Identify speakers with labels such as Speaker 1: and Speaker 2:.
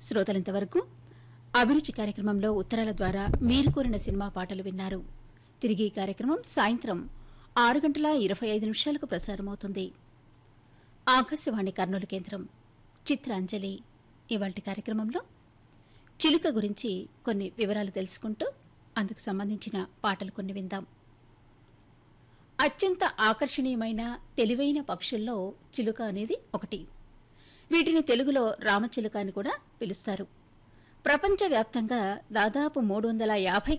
Speaker 1: శ్రోతలింతవరకు అభిరుచి కార్యక్రమంలో ఉత్తరాల ద్వారా మీరు కోరిన సినిమా పాటలు విన్నారు తిరిగి ఈ కార్యక్రమం సాయంత్రం ఆరు గంటల ఇరవై ఐదు నిమిషాలకు ప్రసారమవుతుంది ఆకాశవాణి కర్నూలు కేంద్రం చిత్రాంజలి ఇవాల్టి కార్యక్రమంలో చిలుక గురించి కొన్ని వివరాలు తెలుసుకుంటూ అందుకు సంబంధించిన పాటలు కొన్ని విందాం అత్యంత ఆకర్షణీయమైన తెలివైన పక్షుల్లో చిలుక అనేది ఒకటి వీటిని తెలుగులో రామచిలుక అని కూడా పిలుస్తారు ప్రపంచవ్యాప్తంగా దాదాపు మూడు వందల యాభై